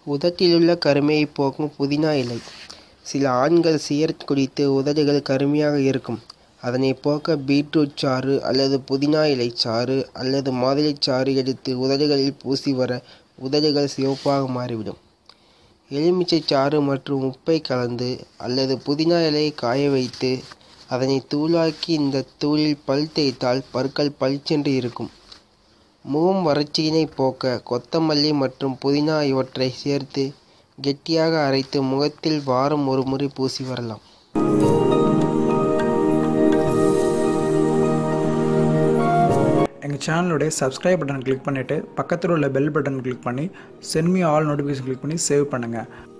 உதட்டிலுள்ள கருமையை போக்கும் புதினா இலை சில ஆண்கள் சிகரெட் குடித்து உதடுகள் கருமையாக இருக்கும் அதனை போக்க பீட்ரூட் சாறு அல்லது புதினா இலை சாறு அல்லது மாதுளைச் சாறு எடுத்து உதடுகளில் பூசி வர உதடுகள் சிவப்பாக மாறிவிடும் எலுமிச்சை சாறு மற்றும் உப்பை கலந்து அல்லது புதினா இலையை காய வைத்து அதனை தூளாக்கி இந்த தூளில் பல் தேய்த்தால் பற்கள் பளிச்சென்று இருக்கும் முகம் வறட்சியினை போக்க கொத்தமல்லி மற்றும் புதினா இவற்றை சேர்த்து கெட்டியாக அரைத்து முகத்தில் வாரம் ஒரு முறை பூசி வரலாம் எங்கள் சேனலுடைய சப்ஸ்கிரைப் பட்டன் கிளிக் பண்ணிவிட்டு பக்கத்தில் உள்ள பெல் பட்டன் கிளிக் பண்ணி send me all notification click பண்ணி சேவ் பண்ணுங்கள்